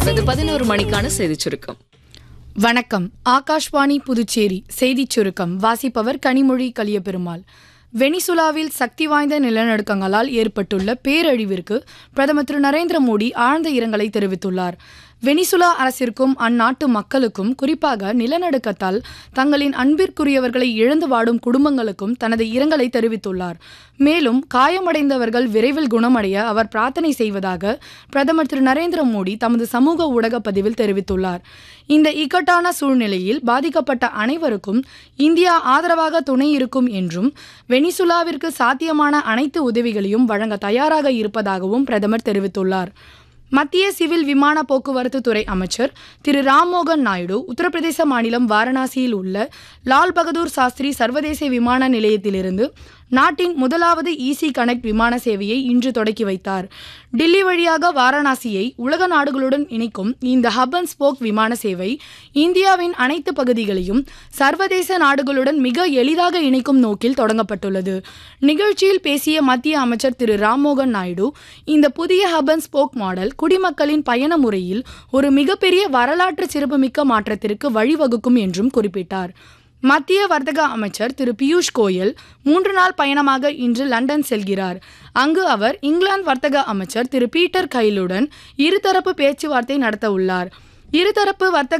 தொடர்வது பதினோரு மணிக்கான செய்திச் சுருக்கம் வணக்கம் ஆகாஷ்வாணி புதுச்சேரி செய்திச் சுருக்கம் வாசிப்பவர் கனிமொழி கலியபெருமாள் வெனிசுலாவில் சக்தி வாய்ந்த நிலநடுக்கங்களால் ஏற்பட்டுள்ள பேரழிவிற்கு பிரதமர் திரு நரேந்திர மோடி ஆழ்ந்த இரங்கலை தெரிவித்துள்ளார் வெனிசுலா அரசிற்கும் அந்நாட்டு மக்களுக்கும் குறிப்பாக நிலநடுக்கத்தால் தங்களின் அன்பிற்குரியவர்களை இழந்து வாடும் குடும்பங்களுக்கும் தனது இரங்கலை தெரிவித்துள்ளார் மேலும் காயமடைந்தவர்கள் விரைவில் குணமடைய அவர் பிரார்த்தனை செய்வதாக பிரதமர் திரு நரேந்திர மோடி தமது சமூக ஊடக பதிவில் தெரிவித்துள்ளார் இந்த இக்கட்டான சூழ்நிலையில் பாதிக்கப்பட்ட அனைவருக்கும் இந்தியா ஆதரவாக துணை இருக்கும் என்றும் வெனிசுலாவிற்கு சாத்தியமான அனைத்து உதவிகளையும் வழங்க தயாராக இருப்பதாகவும் பிரதமர் தெரிவித்துள்ளார் மத்திய சிவில் விமான போக்குவரத்து துறை அமைச்சர் திரு ராம்மோகன் நாயுடு உத்தரப்பிரதேச மாநிலம் வாரணாசியில் உள்ள லால் பகதூர் சாஸ்திரி சர்வதேச விமான நிலையத்திலிருந்து நாட்டின் முதலாவது ஈசி கனெக்ட் விமான சேவையை இன்று தொடக்கி வைத்தார் டில்லி வழியாக வாரணாசியை உலக நாடுகளுடன் இணைக்கும் இந்த ஹப் அண்ட் ஸ்போக் விமான சேவை இந்தியாவின் அனைத்து பகுதிகளையும் சர்வதேச நாடுகளுடன் மிக எளிதாக இணைக்கும் நோக்கில் தொடங்கப்பட்டுள்ளது நிகழ்ச்சியில் பேசிய மத்திய அமைச்சர் திரு ராம்மோகன் நாயுடு இந்த புதிய ஹப் அண்ட் ஸ்போக் மாடல் குடிமக்களின் பயண முறையில் ஒரு மிகப்பெரிய வரலாற்று சிறப்புமிக்க மாற்றத்திற்கு வழிவகுக்கும் என்றும் குறிப்பிட்டார் மத்திய வர்த்தக அமைச்சர் திரு பியூஷ் கோயல் மூன்று நாள் பயணமாக இன்று லண்டன் செல்கிறார் அங்கு அவர் இங்கிலாந்து வர்த்தக அமைச்சர் திரு பீட்டர் கைலுடன் இருதரப்பு பேச்சுவார்த்தை நடத்த உள்ளார் இருதரப்பு வர்த்தக